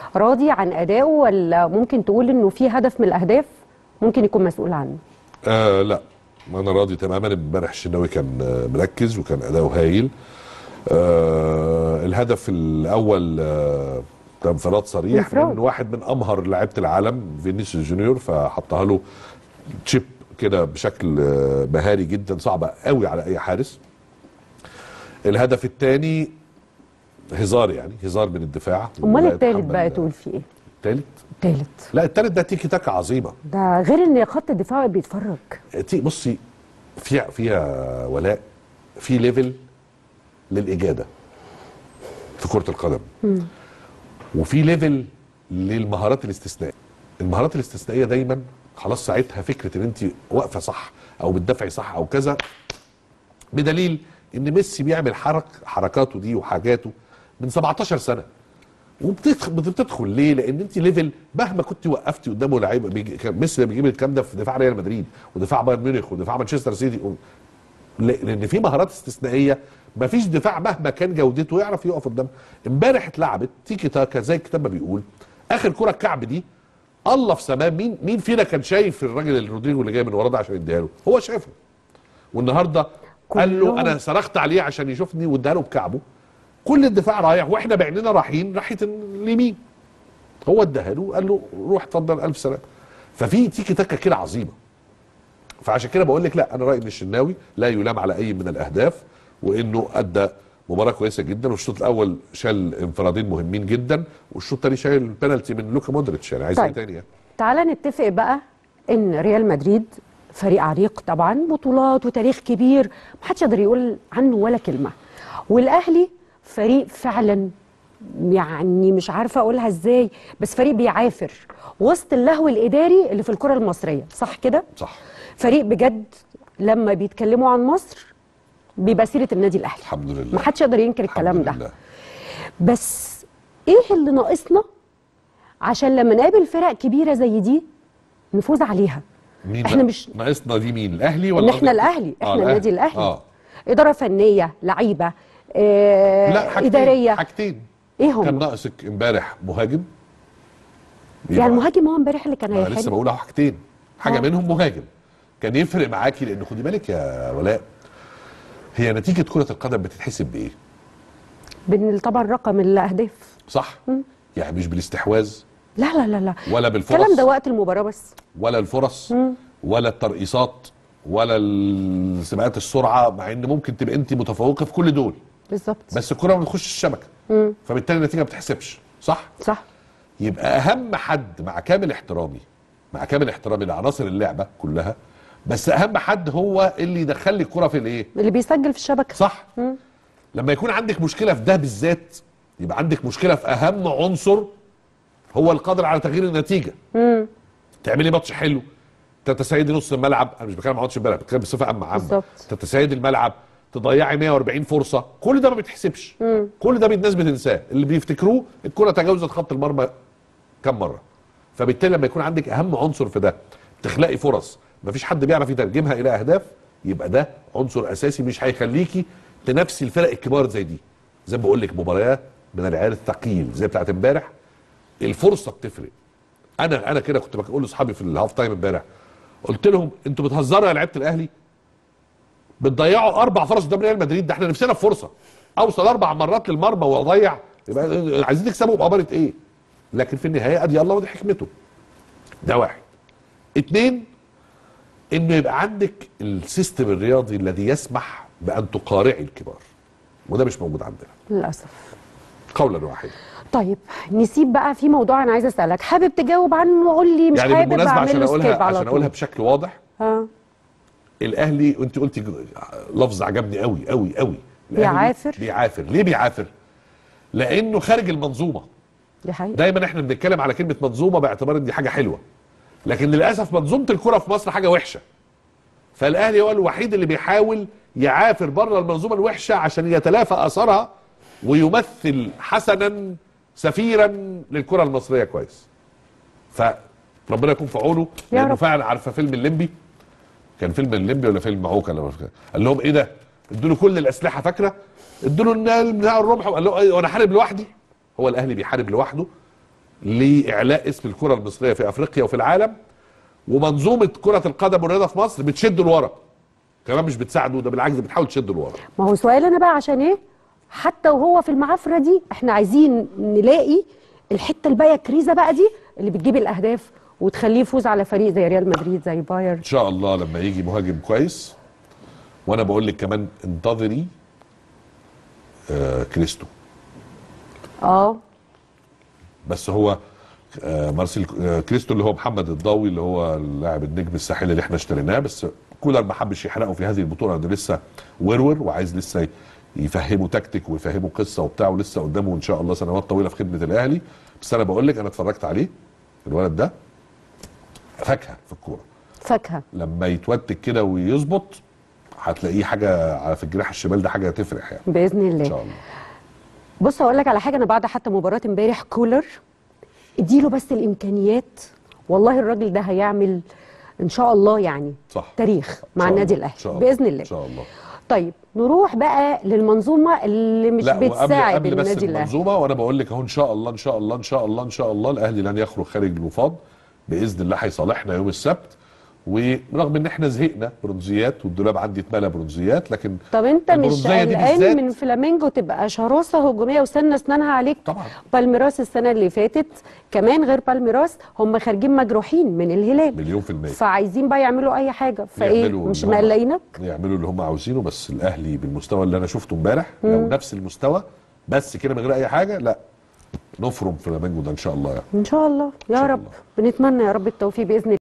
راضي عن ادائه ولا ممكن تقول انه في هدف من الاهداف ممكن يكون مسؤول عنه آه لا انا راضي تماما امبارح الشناوي كان آه، مركز وكان اداؤه هايل آه الهدف الاول آه كان انفراد صريح انفراد. من واحد من امهر لعيبه العالم فينيسيوس جونيور فحطها له تشيب كده بشكل آه، مهاري جدا صعبه قوي على اي حارس الهدف الثاني هزار يعني هزار من الدفاع امال ولا التالت يتحمل- بقى تقول فيه ايه التالت التالت لا التالت ده تيكي تاكا عظيمه ده غير ان خط الدفاع بيتفرج تي بصي في فيها ولاء في ليفل للاجاده في كره القدم وفي ليفل للمهارات الاستثنائيه المهارات الاستثنائيه دايما خلاص ساعتها فكره ان انت واقفه صح او بتدافعي صح او كذا بدليل ان ميسي بيعمل حرك حركاته دي وحاجاته من 17 سنه وبتدخل بتدخل ليه؟ لان انت ليفل مهما كنت وقفتي قدامه لعيبه بيجي- كان ميسي بيجيب الكلام ده في دفاع ريال مدريد ودفاع بايرن ميونخ ودفاع مانشستر سيتي و- ل- لان في مهارات استثنائيه ما فيش دفاع مهما كان جودته يعرف يقف قدام امبارح اتلعبت تيكي تاكا زي الكتاب ما بيقول اخر كره الكعب دي الله في سماه مين مين فينا كان شايف الراجل اللي رودريجو اللي جاي من وراه ده عشان يديها له هو شافه والنهارده قال له كلهم. انا صرخت عليه عشان يشوفني واداها له بكعبه كل الدفاع رايح واحنا بعيننا رايحين ناحيه اليمين هو اداها له قال له روح اتفضل الف سلامه ففي تيكي تاكا كده عظيمه فعشان كده بقول لك لا انا رايي ان الشناوي لا يلام على اي من الاهداف وانه ادى مباراه كويسه جدا والشوط الاول شال انفرادين مهمين جدا والشوط الثاني شايل بنالتي من لوكا مودريتش يعني عايز ايه طيب. تاني يعني تعالى نتفق بقى ان ريال مدريد فريق عريق طبعا بطولات وتاريخ كبير محدش يقدر يقول عنه ولا كلمه والاهلي فريق فعلا يعني مش عارفه اقولها ازاي بس فريق بيعافر وسط اللهو الاداري اللي في الكره المصريه صح كده صح فريق بجد لما بيتكلموا عن مصر بيبقى سيره النادي الاهلي الحمد لله محدش يقدر ينكر الحمد الكلام ده لله. بس ايه اللي ناقصنا عشان لما نقابل فرق كبيره زي دي نفوز عليها مين احنا بقى؟ مش ناقصنا دي مين الاهلي ان ولا احنا قصدك- الاهلي آه، احنا النادي الاهلي اه اداره فنيه لعيبه آه لا حاجتين اداريه حاجتين ايه كان هم ناقصك امبارح مهاجم يعني المهاجم هو امبارح اللي كان انا لسه هيحل بقول اهو حاجتين حاجه آه. منهم مهاجم كان يفرق معاكي لان خدي بالك يا ولاء هي نتيجه كره القدم بتتحسب بايه بين طبعا رقم الاهداف صح يعني مش بالاستحواذ لا لا لا لا ولا بالفرص الكلام ده وقت المباراه بس ولا الفرص ولا الترقيصات ولا ال- سباقات السرعه مع ان ممكن تبقى انت متفوقه في كل دول بالظبط بس الكره ما بتخش الشبكه فبالتالي النتيجه ما بتحسبش صح صح يبقى اهم حد مع كامل احترامي مع كامل احترامي لعناصر اللعبه كلها بس اهم حد هو اللي يدخل لي الكره في الايه اللي بيسجل في الشبكه صح لما يكون عندك مشكله في ده بالذات يبقى عندك مشكله في اهم عنصر هو القادر على تغيير النتيجه تعملي ماتش حلو تتسيدي نص الملعب انا مش بتكلم عن ماتش امبارح بتكلم بصفه عامه عامه بالظبط. تتسيدي الملعب تضيعي 140 فرصه كل ده ما بيتحسبش كل ده الناس بتنساه اللي بيفتكروه الكره تجاوزت خط المرمى كم مره فبالتالي لما يكون عندك اهم عنصر في ده تخلقي فرص مفيش حد بيعرف يترجمها الى اهداف يبقى ده عنصر اساسي مش هيخليكي تنافسي الفرق الكبار زي دي زي ما بقول لك مباريات من العيار الثقيل زي بتاعت امبارح الفرصه بتفرق انا انا كده كنت بقول لاصحابي في الهاف تايم امبارح قلت لهم انتوا بتهزروا يا لعيبه الاهلي بتضيعوا اربع فرص قدام ريال مدريد ده احنا نفسنا في فرصه اوصل اربع مرات للمرمى واضيع يبقى عايزين تكسبوا بأمارة ايه لكن في النهايه ادي الله ودي حكمته ده واحد اتنين انه يبقى عندك السيستم الرياضي الذي يسمح بان تقارعي الكبار وده مش موجود عندنا للاسف قولا واحدا طيب نسيب بقى في موضوع انا عايزه اسالك حابب تجاوب عنه وقول لي مش يعني حابب بالمناسبه اعمل عشان له اقولها سكيب على عشان اقولها طول بشكل واضح اه الاهلي وانت قلتي لفظ عجبني قوي قوي قوي الأهلي بيعافر؟ بيعافر ليه بيعافر لانه خارج المنظومه دي حقيقه دايما احنا بنتكلم على كلمه منظومه باعتبار ان دي حاجه حلوه لكن للاسف منظومه الكره في مصر حاجه وحشه فالاهلي هو الوحيد اللي بيحاول يعافر بره المنظومه الوحشه عشان يتلافى اثرها ويمثل حسنا سفيرا للكره المصريه كويس فربنا يكون في عونه يا لانه رب. فعلا عارفه فيلم الليمبي كان فيلم الليمبي ولا فيلم معوكه ولا مش فاكر. قال لهم ايه ده ادوا له كل الاسلحه فاكره ادوا له النال بتاع الرمح وقال له ايه وانا حارب لوحدي هو الاهلي بيحارب لوحده لاعلاء اسم الكره المصريه في افريقيا وفي العالم ومنظومه كره القدم والرياضه في مصر بتشد لورا كمان مش بتساعده ده بالعكس بتحاول تشد لورا ما هو سؤال انا بقى عشان ايه حتى وهو في المعافره دي احنا عايزين نلاقي الحته الباقيه كريزه بقى دي اللي بتجيب الاهداف وتخليه يفوز على فريق زي ريال مدريد زي بايرن ان شاء الله لما يجي مهاجم كويس وانا بقول لك كمان انتظري آه كريستو اه بس هو آه مارسيل آه كريستو اللي هو محمد الضاوي اللي هو اللاعب النجم الساحلي اللي احنا اشتريناه بس كولر ما حبش يحرقه في هذه البطوله لانه لسه ورور وعايز لسه يفهمه تكتيك ويفهمه قصه وبتاع ولسه قدامه ان شاء الله سنوات طويله في خدمه الاهلي بس انا بقول لك انا اتفرجت عليه الولد ده فاكهه في الكوره فاكهه لما يتوتك كده ويظبط هتلاقيه حاجه على في الجناح الشمال ده حاجه تفرح يعني باذن ان الله شاء الله بص اقول لك على حاجه انا بعد حتى مباراه امبارح كولر اديله بس الامكانيات والله الراجل ده هيعمل ان شاء الله يعني صح تاريخ مع إن شاء النادي الله. الاهلي إن شاء الله. باذن الله ان شاء الله طيب نروح بقى للمنظومه اللي مش لا وقبل بتساعد قبل بس النادي الاهلي المنظومه وانا بقول لك اهو ان شاء الله ان شاء الله ان شاء الله ان شاء الله الاهلي لن يخرج خارج الوفاض باذن الله هيصالحنا يوم السبت ورغم ان احنا زهقنا برونزيات والدولاب عندي اتملى برونزيات لكن طب انت مش البرونزية دي قلقان بالذات- من فلامينجو تبقى شراسه هجوميه وسنه اسنانها عليك طبعا بالميراس السنه اللي فاتت كمان غير بالميراس هم خارجين مجروحين من الهلال مليون في المية فعايزين بقى يعملوا اي حاجه فايه يعملوا مش اللي هم- مقلقينك يعملوا اللي هم عاوزينه بس الاهلي بالمستوى اللي انا شفته امبارح لو نفس المستوى بس كده من غير اي حاجه لا نفرم فلامينجو ده ان شاء الله يعني ان شاء الله يا شاء رب الله. بنتمنى يا رب التوفيق باذن